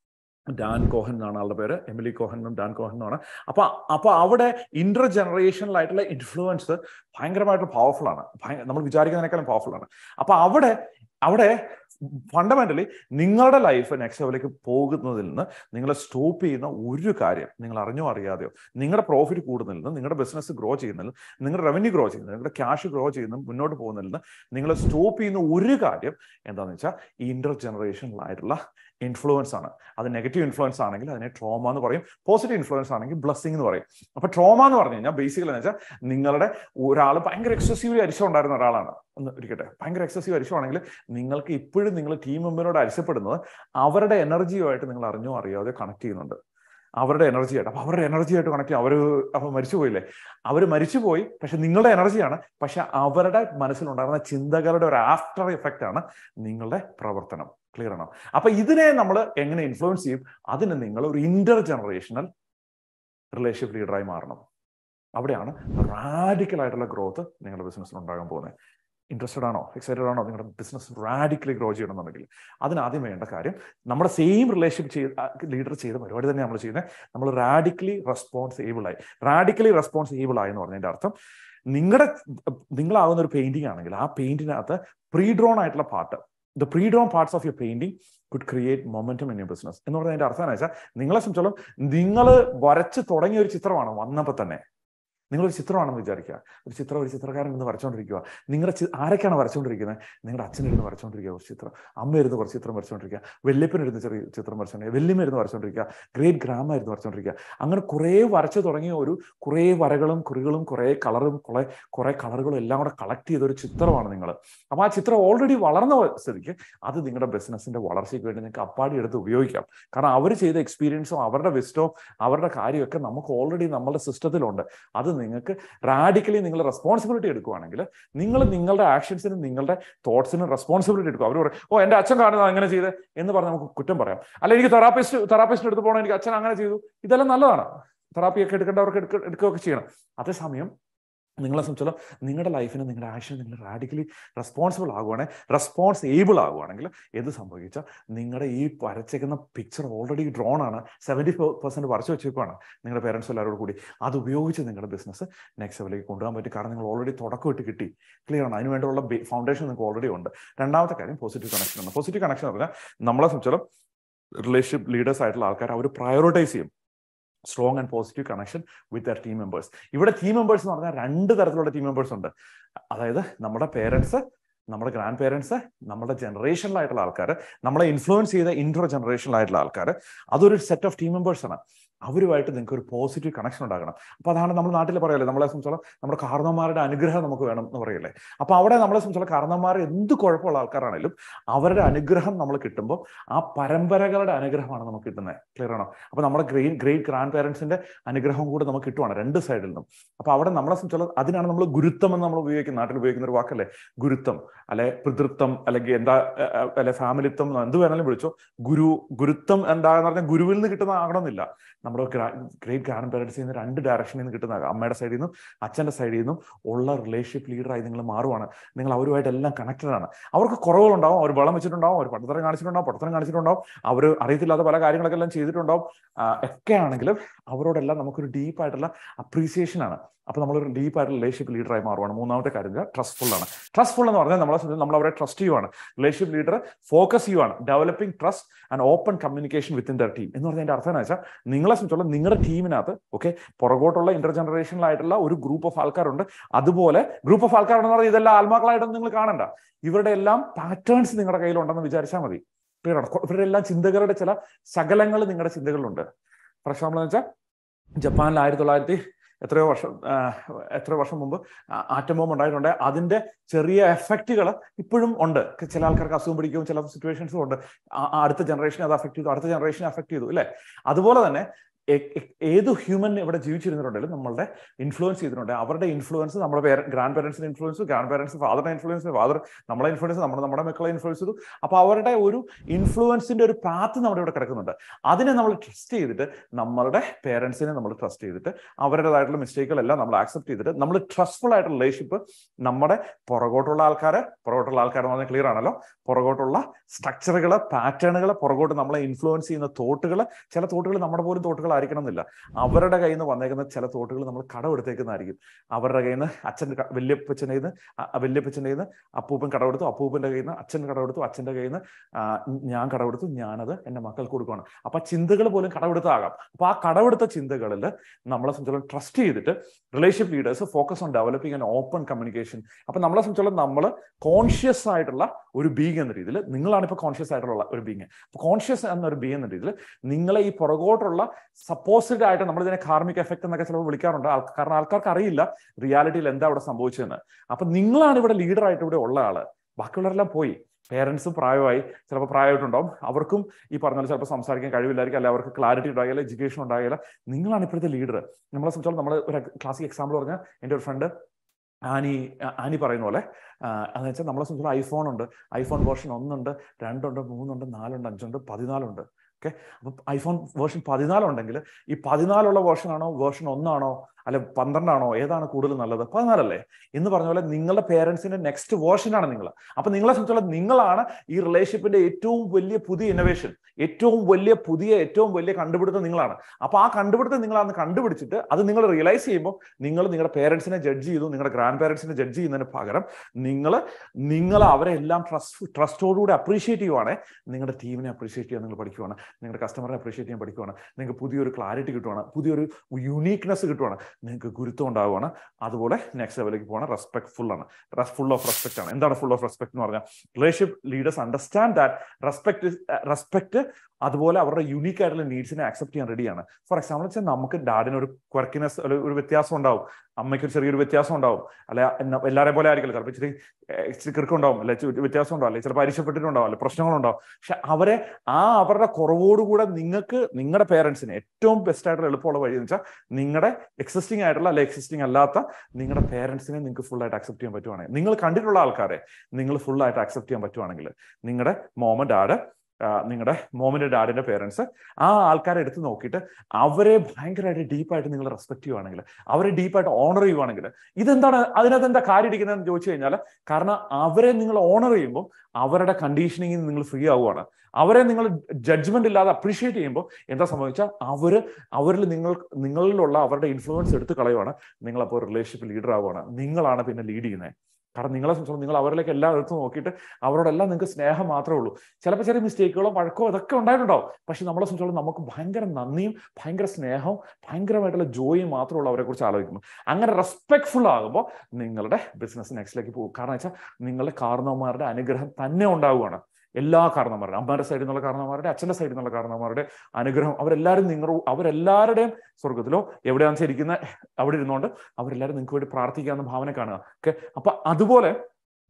ഡാൻ കോഹൻ എന്നാണ് ആളുടെ പേര് എമിലി കോഹൻ എന്നും ഡാൻ കോഹൻ എന്നാണ് അപ്പൊ അപ്പൊ അവിടെ ഇന്റർ ജനറേഷനിലായിട്ടുള്ള ഇൻഫ്ലുവൻസ് ഭയങ്കരമായിട്ട് പവർഫുൾ ആണ് നമ്മൾ വിചാരിക്കുന്നതിനേക്കാളും പവർഫുൾ ആണ് അപ്പൊ അവിടെ അവിടെ ഫണ്ടമെന്റലി നിങ്ങളുടെ ലൈഫ് നെക്സ്റ്റ് ലെവലിലേക്ക് പോകുന്നതിൽ നിന്ന് നിങ്ങളെ സ്റ്റോപ്പ് ചെയ്യുന്ന ഒരു കാര്യം നിങ്ങൾ അറിഞ്ഞോ അറിയാതെയോ നിങ്ങളുടെ പ്രോഫിറ്റ് കൂടുന്നതിൽ നിന്ന് നിങ്ങളുടെ ബിസിനസ് ഗ്രോ ചെയ്യുന്നതിൽ നിങ്ങളുടെ റവന്യൂ ഗ്രോ ചെയ്യുന്നത് നിങ്ങളുടെ ക്യാഷ് ഗ്രോ ചെയ്യുന്ന മുന്നോട്ട് പോകുന്നതിൽ നിന്ന് നിങ്ങളെ സ്റ്റോപ്പ് ചെയ്യുന്ന ഒരു കാര്യം എന്താണെന്ന് വെച്ചാൽ ഈ ഇന്റർ ജനറേഷനിലായിട്ടുള്ള ഇൻഫ്ലുവൻസ് ആണ് അത് നെഗറ്റീവ് ഇൻഫ്ലുവൻസ് ആണെങ്കിൽ അതിനെ ട്രോമ എന്ന് പറയും പോസിറ്റീവ് ഇൻഫ്ലുവൻസ് ആണെങ്കിൽ ബ്ലസ്സിംഗ് എന്ന് പറയും അപ്പൊ ട്രോമ എന്ന് പറഞ്ഞു കഴിഞ്ഞാൽ ബേസിക്കലി എന്ന് വെച്ചാൽ നിങ്ങളുടെ ഒരാൾ ഭയങ്കര എക്സസീവ്ലി അരിശം ഉണ്ടായിരുന്ന ഒരാളാണ് ഒന്ന് ഇരിക്കട്ടെ ഭയങ്കര എക്സസീവ് അരിശമാണെങ്കിൽ നിങ്ങൾക്ക് ഇപ്പോഴും നിങ്ങൾ ടീം മെമ്പറിനോട് അരിശപ്പെടുന്നത് അവരുടെ എനർജിയുമായിട്ട് നിങ്ങൾ അറിഞ്ഞോ അറിയാതെ കണക്ട് ചെയ്യുന്നുണ്ട് അവരുടെ എനർജിയായിട്ട് അപ്പൊ അവരുടെ എനർജിയായിട്ട് കണക്ട് ചെയ്യും അവർ അപ്പൊ മരിച്ചുപോയില്ലേ അവർ മരിച്ചുപോയി പക്ഷെ നിങ്ങളുടെ എനർജിയാണ് പക്ഷെ അവരുടെ മനസ്സിലുണ്ടാകുന്ന ചിന്തകളുടെ ഒരു ആഫ്റ്റർ എഫക്റ്റ് ആണ് നിങ്ങളുടെ പ്രവർത്തനം ക്ലിയർ ആണോ അപ്പൊ ഇതിനെ നമ്മൾ എങ്ങനെ ഇൻഫ്ലുവൻസ് ചെയ്യും അതിന് നിങ്ങൾ ഒരു ഇന്റർ ജനറേഷണൽ റിലേഷൻഷിപ്പ് ലീഡറായി മാറണം അവിടെയാണ് റാഡിക്കൽ ആയിട്ടുള്ള ഗ്രോത്ത് നിങ്ങളുടെ ബിസിനസ്സിൽ ഉണ്ടാകാൻ പോകുന്നത് ഇൻട്രസ്റ്റഡ് ആണോ എക്സൈറ്റഡ് ആണോ നിങ്ങളുടെ ബിസിനസ് റാഡിക്കലി ഗ്രോ ചെയ്യണമെന്നുണ്ടെങ്കിൽ അതിനാദ്യം വേണ്ട കാര്യം നമ്മുടെ സെയിം റിലേഷൻഷിപ്പ് ചെയ്ത് ലീഡർ ചെയ്ത പരിപാടി തന്നെ നമ്മൾ ചെയ്യുന്നത് നമ്മൾ റാഡിക്കലി റെസ്പോൺസിബിൾ ആയി റാഡിക്കലി റെസ്പോൺസിബിൾ ആയി എന്ന് പറഞ്ഞതിന്റെ അർത്ഥം നിങ്ങളുടെ നിങ്ങളാകുന്ന ഒരു പെയിന്റിംഗ് ആണെങ്കിൽ ആ പെയിന്റിനകത്ത് പ്രീ ഡ്രോൺ ആയിട്ടുള്ള part the pre drawn parts of your painting could create momentum in your business എന്ന് പറഞ്ഞതിന്റെ അർത്ഥം എന്ന് വെച്ചാൽ നിങ്ങളെ സംബന്ധിച്ചോളം നിങ്ങൾ വരച്ച് തുടങ്ങിയ ഒരു ചിത്രമാണ് വന്നപ്പോൾ തന്നെ നിങ്ങളൊരു ചിത്രമാണെന്ന് വിചാരിക്കുക ഒരു ചിത്രം ഒരു ചിത്രകാരൻ ഇരുന്ന് വരച്ചുകൊണ്ടിരിക്കുക നിങ്ങളുടെ ആരൊക്കെയാണ് വരച്ചുകൊണ്ടിരിക്കുന്നത് നിങ്ങളുടെ അച്ഛനിരുന്ന് വരച്ചുകൊണ്ടിരിക്കുക ഒരു ചിത്രം അമ്മ ഇരുന്ന് കുറച്ച് ചിത്രം വരച്ചുകൊണ്ടിരിക്കുക വെല്ലിപ്പനിരുന്ന് ചെറിയ ചിത്രം വരച്ചുകൊണ്ടിരിക്കുക വെല്ലിമ ഇരുന്ന് വരച്ചുകൊണ്ടിരിക്കുക ഗ്രേറ്റ് ഗ്രാമ ഇരുന്ന് വരച്ചുകൊണ്ടിരിക്കുക അങ്ങനെ കുറേ വരച്ചു തുടങ്ങിയ ഒരു കുറേ വരകളും കുറികളും കുറേ കളറും കുറെ കുറേ കളറുകളും എല്ലാം കൂടെ കളക്ട് ചെയ്ത ഒരു ചിത്രമാണ് നിങ്ങൾ അപ്പൊ ആ ചിത്രം ഓൾറെഡി വളർന്ന സ്ഥിതിക്ക് അത് നിങ്ങളുടെ ബിസിനസിന്റെ വളർച്ചയ്ക്ക് വേണ്ടി നിങ്ങൾക്ക് അപ്പാടി എടുത്ത് ഉപയോഗിക്കാം കാരണം അവർ ചെയ്ത എക്സ്പീരിയൻസും അവരുടെ വിസ്റ്റവും അവരുടെ കാര്യമൊക്കെ നമുക്ക് ഓൾറെഡി നമ്മുടെ സിസ്റ്റത്തിലുണ്ട് അത് നിങ്ങൾക്ക് റാഡിക്കലി നിങ്ങൾ റെസ്പോൺസിബിലിറ്റി എടുക്കുവാണെങ്കിൽ നിങ്ങൾ നിങ്ങളുടെ ആക്ഷൻസിനും നിങ്ങളുടെ തോട്ട്സിനും റെസ്പോൺസിബിലിറ്റി എടുക്കും അവർ പറയും ഓ എൻ്റെ അച്ഛൻ കാണുന്നത് അങ്ങനെ ചെയ്ത് എന്ന് പറഞ്ഞ് നമുക്ക് കുറ്റം പറയാം അല്ല എനിക്ക് തെറാപ്പിസ്റ്റ് തെറാപ്പിസ്റ്റിന് എടുത്ത് പോകണം എനിക്ക് അച്ഛൻ അങ്ങനെ ചെയ്തു ഇതെല്ലാം നല്ലതാണ് തെറാപ്പിയൊക്കെ എടുക്കേണ്ടവർക്ക് എടുക്ക എടുക്കുകയൊക്കെ ചെയ്യണം അതേസമയം നിങ്ങളെ സംബന്ധിച്ചോളം നിങ്ങളുടെ ലൈഫിന് നിങ്ങളുടെ ആക്ഷൻ നിങ്ങൾ റാഡിക്കലി റെസ്പോൺസിബിൾ ആകുവാണെങ്കിൽ റെസ്പോൺസ് ഏബിൾ ആകുവാണെങ്കിൽ എന്ത് സംഭവിച്ചാൽ നിങ്ങളുടെ ഈ വരച്ചേക്കുന്ന പിക്ചർ ഓൾറെഡി ഡ്രോൺ ആണ് സെവൻറ്റി പെർസെൻറ്റ് വരച്ചു വെച്ചേക്കുവാണ് നിങ്ങളുടെ പേരൻസ് എല്ലാവരോടും കൂടി അത് ഉപയോഗിച്ച് നിങ്ങളുടെ ബിസിനസ് നെക്സ്റ്റ് ലെവലിലേക്ക് കൊണ്ടുപോകാൻ പറ്റും കാരണം നിങ്ങൾ ഓൾറെഡി തുടക്കം ഇട്ട് കിട്ടി ക്ലിയർ ആണ് അതിന് വേണ്ടിയുള്ള ഫൗണ്ടേഷൻ നിങ്ങൾക്ക് ഓൾറെഡി ഉണ്ട് രണ്ടാമത്തെ കാര്യം പോസിറ്റീവ് കണക്ഷൻ ആണ് പോസിറ്റീവ് കണക്ഷൻ എന്ന് പറഞ്ഞാൽ നമ്മളെ സംബന്ധിച്ചോളം റിലേഷൻഷിപ്പ് ലീഡേഴ്സ് ആയിട്ടുള്ള ആൾക്കാർ അവർ പ്രയോറിറ്റൈസ് ചെയ്യും strong and positive connection with their team members ഇവിടെ ടീം മെമ്പേഴ്സ് എന്ന് പറഞ്ഞാൽ രണ്ട് തരത്തിലുള്ള ടീം മെമ്പേഴ്സ് ഉണ്ട് അതായത് നമ്മുടെ പേരൻസ് നമ്മുടെ ഗ്രാൻഡ് പേരൻസ് നമ്മുടെ ജനറേഷനിലായിട്ടുള്ള ആൾക്കാർ നമ്മളെ ഇൻഫ്ലുവൻസ് ചെയ്ത ഇന്റർ ജനറേഷനിലായിട്ടുള്ള ആൾക്കാർ അതൊരു സെറ്റ് ഓഫ് ടീം മെമ്പേഴ്സ് ആണ് അവരുമായിട്ട് നിങ്ങൾക്ക് ഒരു പോസിറ്റീവ് കണക്ഷൻ ഉണ്ടാകണം അപ്പൊ അതാണ് നമ്മൾ നാട്ടിൽ പറയല്ലേ നമ്മളെ സംബന്ധിച്ചോളം നമ്മുടെ കാരണവന്മാരുടെ അനുഗ്രഹം നമുക്ക് വേണം എന്ന് പറയല്ലേ അപ്പൊ അവിടെ നമ്മളെ സംബന്ധിച്ചോളം കാരണവന്മാർ എന്ത് കുഴപ്പമുള്ള ആൾക്കാരാണെങ്കിലും അവരുടെ അനുഗ്രഹം നമ്മൾ കിട്ടുമ്പോൾ ആ പരമ്പരകളുടെ അനുഗ്രഹമാണ് നമുക്ക് കിട്ടുന്നത് ക്ലിയർ ആണോ അപ്പൊ നമ്മുടെ ഗ്രേറ്റ് ഗ്രേറ്റ് ഗ്രാൻഡ് പേരൻസിന്റെ അനുഗ്രഹം കൂടെ നമുക്ക് കിട്ടുവാണ് രണ്ട് സൈഡിൽ നിന്നും അപ്പൊ അവിടെ നമ്മളെ സംബന്ധിച്ചോളം അതിനാണ് നമ്മൾ ഗുരുത്വം എന്ന് നമ്മൾ ഉപയോഗിക്കുന്ന നാട്ടിൽ ഉപയോഗിക്കുന്ന ഒരു വാക്കല്ലേ ഗുരുത്വം അല്ലെ പിതൃത്വം അല്ലെങ്കിൽ എന്താ അല്ലെ ഫാമിലിത്വം എന്ത് വേണമെങ്കിലും വിളിച്ചോ ഗുരു ഗുരുത്വം എന്താന്ന് പറഞ്ഞാൽ ഗുരുവിൽ നിന്ന് കിട്ടുന്ന ആകണമെന്നില്ല നമ്മുടെ ഗ്രേറ്റ് ഗ്രാൻഡ് പേരൻസിൽ നിന്ന് രണ്ട് ഡയറക്ഷനിൽ നിന്ന് കിട്ടുന്ന അമ്മയുടെ സൈഡിൽ നിന്നും അച്ഛൻ്റെ സൈഡിൽ നിന്നും ഉള്ള റിലേഷൻഷിപ്പ് ലീഡറായി നിങ്ങൾ മാറുവാണ് നിങ്ങൾ അവരുമായിട്ട് എല്ലാം കണക്റ്റഡ് ആണ് അവർക്ക് കുറവുകളുണ്ടാവും അവർ വെള്ളം വെച്ചിട്ടുണ്ടാവും അവർ പട്ടത്തരം കാണിച്ചിട്ടുണ്ടാവും പട്ടത്തരം കാണിച്ചിട്ടുണ്ടാവും അവർ അറിയത്തില്ലാത്ത പല കാര്യങ്ങളൊക്കെ എല്ലാം ചെയ്തിട്ടുണ്ടാവും ഒക്കെ ആണെങ്കിലും അവരോടെല്ലാം നമുക്കൊരു ഡീപ്പായിട്ടുള്ള അപ്രീസിയേഷൻ ആണ് അപ്പൊ നമ്മളൊരു ഡീപ്പായിട്ടുള്ള റിലേഷൻഷിപ്പ് ലീഡറായി മാറുവാണ് മൂന്നാമത്തെ കാര്യം ട്രസ്റ്റ്ഫുൾ ആണ് ട്രസ്റ്റ്ഫുൾ എന്ന് പറഞ്ഞാൽ നമ്മളെ സംബന്ധിച്ച് നമ്മൾ അവരെ ട്രസ്റ്റ് ചെയ്യുവാണ് റിലേഷൻഷിപ്പ് ലീഡർ ഫോക്കസ് ചെയ്യുവാണ് developing trust and open communication within their team എന്ന് പറഞ്ഞതിന്റെ അർത്ഥം എന്ന് വെച്ചാൽ നിങ്ങളെ സംബന്ധിച്ചുള്ള നിങ്ങളുടെ ടീമിനകത്ത് ഓക്കെ പുറകോട്ടുള്ള ഇന്റർ ജനറേഷനിലായിട്ടുള്ള ഒരു ഗ്രൂപ്പ് ഓഫ് ആൾക്കാരുണ്ട് അതുപോലെ ഗ്രൂപ്പ് ഓഫ് ആൾക്കാരുണ്ടെന്ന് പറഞ്ഞാൽ ഇതെല്ലാം ആത്മാക്കളായിട്ടൊന്നും നിങ്ങൾ കാണണ്ട ഇവരുടെ എല്ലാം പാറ്റേൺസ് നിങ്ങളുടെ കയ്യിലുണ്ടെന്ന് വിചാരിച്ചാൽ മതി ക്ലിയർ ആണ് ഇവരുടെ എല്ലാം ചിന്തകളുടെ ചില ശകലങ്ങൾ നിങ്ങളുടെ ചിന്തകളിലുണ്ട് ഫോർ എക്സാമ്പിൾ എന്ന് വെച്ചാൽ ജപ്പാനിൽ ആയിരത്തി തൊള്ളായിരത്തി എത്രയോ വർഷം എത്രയോ വർഷം മുമ്പ് ആറ്റം ബോംബ് ഉണ്ടായിട്ടുണ്ട് അതിന്റെ ചെറിയ എഫക്റ്റുകൾ ഇപ്പോഴും ഉണ്ട് ചില ആൾക്കാർക്ക് അസുഖം പിടിക്കും ചില സിറ്റുവേഷൻസും ഉണ്ട് അടുത്ത ജനറേഷനെ അത് അഫക്ട് ചെയ്തു അടുത്ത ജനറേഷനെ അഫക്ട് ചെയ്തു അല്ലേ അതുപോലെ തന്നെ ഏത് ഹ്യൂമൻ ഇവിടെ ജീവിച്ചിരുന്നിട്ടുണ്ടെങ്കിലും നമ്മളുടെ ഇൻഫ്ലുവൻസ് ചെയ്തിട്ടുണ്ട് അവരുടെ ഇൻഫ്ലുവൻസ് നമ്മുടെ പേര ഗ്രാൻഡ് പേരൻസിന്റെ ഇൻഫ്ലുവൻസ് ഗ്രാൻഡ് പേരൻസ് ഫാദറിന്റെ ഇൻഫ്ലുവൻസ് ഫാദർ നമ്മളെ ഇൻഫ്ലുവൻസ് നമ്മുടെ നമ്മുടെ മക്കളെ ഇൻഫ്ലുവൻസ് ചെയ്തു അപ്പൊ അവരുടെ ഒരു ഇൻഫ്ലുവൻസിന്റെ ഒരു പാത്ത് നമ്മുടെ ഇവിടെ കിടക്കുന്നുണ്ട് അതിനെ നമ്മൾ ട്രസ്റ്റ് ചെയ്തിട്ട് നമ്മളുടെ പേരൻസിനെ നമ്മൾ ട്രസ്റ്റ് ചെയ്തിട്ട് അവരുടേതായിട്ടുള്ള മിസ്റ്റേക്കുകളെല്ലാം നമ്മൾ ആക്സെപ്റ്റ് ചെയ്തിട്ട് നമ്മൾ ട്രസ്റ്റ്ഫുൾ ആയിട്ടുള്ള റിലേഷൻഷിപ്പ് നമ്മുടെ പുറകോട്ടുള്ള ആൾക്കാരെ പുറകോട്ടുള്ള ആൾക്കാരെന്ന് പറഞ്ഞാൽ ക്ലിയർ ആണല്ലോ പുറകോട്ടുള്ള സ്ട്രക്ചറുകൾ പാറ്റേണുകൾ പുറകോട്ട് നമ്മളെ ഇൻഫ്ലുവൻസ് ചെയ്യുന്ന തോട്ടുകൾ ചില തോട്ടുകൾ നമ്മുടെ പോലും തോട്ടുകൾ ആയിരിക്കണം എന്നില്ല അവരുടെ കയ്യിൽ നിന്ന് വന്നേക്കുന്ന ചില തോട്ടുകൾ നമ്മൾ കടമെടുത്തേക്കുന്നതായിരിക്കും അവരുടെ കയ്യിൽ നിന്ന് അച്ഛൻ വല്യപ്പച്ചൻ്റെ കയ്യിൽ നിന്ന് വല്യപ്പച്ചൻ്റെ കയ്യിൽ നിന്ന് അപ്പൂപ്പൻ കടമെടുത്തു അപ്പൂപ്പൻ്റെ കയ്യിൽ നിന്ന് അച്ഛൻ കടമെടുത്തു അച്ഛൻ്റെ കയ്യിൽ നിന്ന് ഞാൻ കടമെടുത്തു ഞാനത് എൻ്റെ മക്കൾക്ക് കൊടുക്കുകയാണ് അപ്പൊ ചിന്തകൾ പോലും കടമെടുത്താകാം അപ്പൊ ആ കടമെടുത്ത ചിന്തകളിൽ നമ്മളെ സംബന്ധിച്ചോളം ട്രസ്റ്റ് ചെയ്തിട്ട് relationship leaders focus on developing and open communication അപ്പൊ നമ്മളെ സംബന്ധിച്ചോളം നമ്മൾ കോൺഷ്യസ് ആയിട്ടുള്ള ഒരു ബീങ് എന്ന രീതിയിൽ നിങ്ങളാണ് ഇപ്പോൾ കോൺഷ്യസ് ആയിട്ടുള്ള ഒരു ബീങ് അപ്പൊ കോൺഷ്യസ് എന്ന ഒരു ബീങ് എന്ന രീതിയിൽ നിങ്ങളെ ഈ പുറകോട്ടുള്ള സപ്പോസിഡ് ആയിട്ട് നമ്മൾ ഇതിനെ കാർമിക് എഫക്ട് എന്നൊക്കെ ചിലപ്പോൾ വിളിക്കാറുണ്ട് കാരണം ആൾക്കാർക്ക് അറിയില്ല റിയാലിറ്റിയിൽ എന്താ അവിടെ സംഭവിച്ചതെന്ന് അപ്പൊ നിങ്ങളാണ് ഇവിടെ ലീഡറായിട്ട് ഇവിടെ ഉള്ള ആള് ബാക്കിയുള്ളവരെല്ലാം പോയി പേരൻസും പ്രായമായി ചിലപ്പോൾ പ്രായമായിട്ടുണ്ടാവും അവർക്കും ഈ പറഞ്ഞ പോലെ ചിലപ്പോൾ സംസാരിക്കാൻ കഴിവില്ലായിരിക്കും അല്ലെങ്കിൽ അവർക്ക് ക്ലാരിറ്റി ഉണ്ടാകില്ല എഡ്യൂക്കേഷൻ ഉണ്ടാകില്ല നിങ്ങളാണ് ഇപ്പോഴത്തെ ലീഡർ നമ്മളെ സംബന്ധിച്ചോളം നമ്മൾ ഒരു ക്ലാസിക് എക്സാമ്പിൾ പറഞ്ഞാൽ എൻ്റെ ഒരു ഫ്രണ്ട് ആനി ആനി പറയുന്ന പോലെ എന്ന് വെച്ചാൽ നമ്മളെ സംബന്ധിച്ചോളം ഐഫോൺ ഉണ്ട് ഐഫോൺ വേർഷൻ ഒന്നുണ്ട് രണ്ടുണ്ട് മൂന്നുണ്ട് നാലുണ്ട് അഞ്ചുണ്ട് പതിനാലുണ്ട് ഓക്കെ അപ്പൊ ഐഫോൺ വേർഷൻ പതിനാലുണ്ടെങ്കിൽ ഈ പതിനാലുള്ള വേർഷൻ ആണോ വേർഷൻ ഒന്നാണോ അല്ലെ പന്ത്രണ്ടാണോ ഏതാണ് കൂടുതൽ നല്ലത് പതിനാലല്ലേ എന്ന് പറഞ്ഞ പോലെ നിങ്ങളുടെ പേരൻസിന്റെ നെക്സ്റ്റ് വേർഷനാണ് നിങ്ങൾ അപ്പൊ നിങ്ങളെ സംബന്ധിച്ചോളം നിങ്ങളാണ് ഈ റിലേഷൻഷിപ്പിന്റെ ഏറ്റവും വലിയ പുതിയ ഇന്നോവേഷൻ ഏറ്റവും വലിയ പുതിയ ഏറ്റവും വലിയ കണ്ടുപിടുത്തം നിങ്ങളാണ് അപ്പൊ ആ കണ്ടുപിടുത്തം നിങ്ങളാണ് കണ്ടുപിടിച്ചിട്ട് അത് നിങ്ങൾ റിയലൈസ് ചെയ്യുമ്പോൾ നിങ്ങൾ നിങ്ങളുടെ പേരൻസിനെ ജഡ്ജ് ചെയ്തു നിങ്ങളുടെ ഗ്രാൻഡ് പേരൻസിനെ ജഡ്ജ് ചെയ്യുന്നതിന് പകരം നിങ്ങൾ നിങ്ങൾ അവരെ എല്ലാം ട്രസ്റ്റ് ട്രസ്റ്റോടുകൂടി അപ്രീഷിയേറ്റ് ചെയ്യുവാണ് നിങ്ങളുടെ ടീമിനെ അപ്രീഷിയേറ്റ് ചെയ്യാൻ നിങ്ങൾ പഠിക്കുവാണ് നിങ്ങളുടെ കസ്റ്റമറെ അപ്രീഷിയേറ്റ് ചെയ്യാൻ പഠിക്കുവാണ് നിങ്ങൾക്ക് പുതിയൊരു ക്ലാരിറ്റി കിട്ടുവാണ് പുതിയൊരു യുണീക്നെസ് കിട്ടുവാണ് നിങ്ങൾക്ക് ഗുരുത്വം ഉണ്ടാവുകയാണ് അതുപോലെ നെക്സ്റ്റ് ലെവലിലേക്ക് പോകണം റെസ്പെക്ട്ഫുൾ ആണ് ഫുൾ ഓഫ് റെസ്പെക്ട് ആണ് എന്താണ് ഫുൾ ഓഫ് റെസ്പെക്ട് എന്ന് പറഞ്ഞാൽ relationship leaders understand that respect respect അതുപോലെ അവരുടെ യുണീക്ക് ആയിട്ടുള്ള നീഡ്സിനെ അക്സെപ്റ്റ് ചെയ്യാൻ റെഡിയാണ് ഫോർ എക്സാമ്പിൾ വെച്ചാൽ നമുക്ക് ഡാഡിന് ഒരു ക്വർക്കിനെസ് ഒരു വ്യത്യാസം ഉണ്ടാവും അമ്മയ്ക്ക് ഒരു ചെറിയൊരു വ്യത്യാസം ഉണ്ടാവും അല്ലെ എല്ലാരെ പോലെ ആയിരിക്കില്ല ചിലപ്പോൾ ഇച്ചിരി ഇച്ചിരി കിറുക്കുണ്ടാവും അല്ലെ വ്യത്യാസം ഉണ്ടാവും അല്ലെ ചിലപ്പോൾ അരിശപ്പെട്ടിട്ടുണ്ടാവും അല്ലെ പ്രശ്നങ്ങളുണ്ടാവും പക്ഷെ അവരെ ആ അവരുടെ കുറവോടുകൂടെ നിങ്ങൾക്ക് നിങ്ങളുടെ പേരൻസിന് ഏറ്റവും ബെസ്റ്റ് ആയിട്ടുള്ള എളുപ്പമുള്ള വഴി എന്ന് വെച്ചാൽ നിങ്ങളുടെ എക്സിസ്റ്റിംഗ് ആയിട്ടുള്ള അല്ലെ എക്സിസ്റ്റിംഗ് അല്ലാത്ത നിങ്ങളുടെ പേരൻസിനെ നിങ്ങൾക്ക് ഫുൾ ആയിട്ട് അക്സെപ്റ്റ് ചെയ്യാൻ പറ്റുവാണെങ്കിൽ നിങ്ങൾ കണ്ടിട്ടുള്ള ആൾക്കാരെ നിങ്ങൾ ഫുൾ ആയിട്ട് അക്സെപ്റ്റ് ചെയ്യാൻ പറ്റുവാണെങ്കിൽ നിങ്ങളുടെ മോമ ഡാഡ് നിങ്ങളുടെ മോമിന്റെ ഡാഡിന്റെ പേരൻസ് ആ ആൾക്കാരെ എടുത്ത് നോക്കിയിട്ട് അവരെ ഭയങ്കരമായിട്ട് ഡീപ്പായിട്ട് നിങ്ങൾ റെസ്പെക്ട് ചെയ്യുവാണെങ്കിൽ അവരെ ഡീപ്പായിട്ട് ഓണർ ചെയ്യുവാണെങ്കിൽ ഇതെന്താണ് അതിനകത്ത് എന്താ കാര്യം ഇരിക്കുന്നതെന്ന് ചോദിച്ചു കഴിഞ്ഞാൽ കാരണം അവരെ നിങ്ങൾ ഓണർ ചെയ്യുമ്പോൾ അവരുടെ കണ്ടീഷനിങ്ങിൽ നിങ്ങൾ ഫ്രീ ആവുകയാണ് അവരെ നിങ്ങൾ ജഡ്ജ്മെന്റ് ഇല്ലാതെ അപ്രീഷിയേറ്റ് ചെയ്യുമ്പോൾ എന്താ സംഭവിച്ചാൽ അവര് അവരിൽ നിങ്ങൾ നിങ്ങളിലുള്ള അവരുടെ ഇൻഫ്ലുവൻസ് എടുത്ത് കളയുവാണ് നിങ്ങളപ്പോൾ റിലേഷൻഷിപ്പ് ലീഡർ ആവുകയാണ് നിങ്ങളാണ് പിന്നെ ലീഡ് ചെയ്യുന്നത് കാരണം നിങ്ങളെ സംബന്ധിച്ചോളം നിങ്ങൾ അവരിലേക്ക് എല്ലാം എടുത്ത് നോക്കിയിട്ട് അവരോടെല്ലാം നിങ്ങൾക്ക് സ്നേഹം മാത്രമേ ഉള്ളൂ ചിലപ്പോൾ ചെറിയ മിസ്റ്റേക്കുകളോ വഴക്കോ ഇതൊക്കെ ഉണ്ടായിട്ടുണ്ടാവും പക്ഷെ നമ്മളെ സംബന്ധിച്ചോളം നമുക്ക് ഭയങ്കര നന്ദിയും ഭയങ്കര സ്നേഹവും ഭയങ്കരമായിട്ടുള്ള ജോയും മാത്രമേ ഉള്ളൂ അവരെ കുറിച്ച് ആലോചിക്കുമ്പോൾ അങ്ങനെ റെസ്പെക്ട്ഫുൾ ആകുമ്പോൾ നിങ്ങളുടെ ബിസിനസ് നെക്സ്റ്റിലേക്ക് പോകും കാരണം വെച്ചാൽ നിങ്ങളുടെ കാരണവന്മാരുടെ അനുഗ്രഹം തന്നെ ഉണ്ടാവുകയാണ് എല്ലാ കാരണവന്മാരുടെ അമ്മയുടെ സൈഡിൽ നിന്നുള്ള കാരണവന്മാരുടെ അച്ഛൻ്റെ സൈഡിൽ നിന്നുള്ള കാരണവന്മാരുടെ അനുഗ്രഹം അവരെല്ലാവരും നിങ്ങൾ അവരെല്ലാവരുടെയും സ്വർഗത്തിലോ എവിടെയാണ് ശരിക്കുന്ന അവിടെ ഇരുന്നുകൊണ്ട് അവരെല്ലാവരും നിങ്ങൾക്ക് വേണ്ടി പ്രാർത്ഥിക്കാവുന്ന ഭാവന കാണുക ഓക്കെ അപ്പൊ അതുപോലെ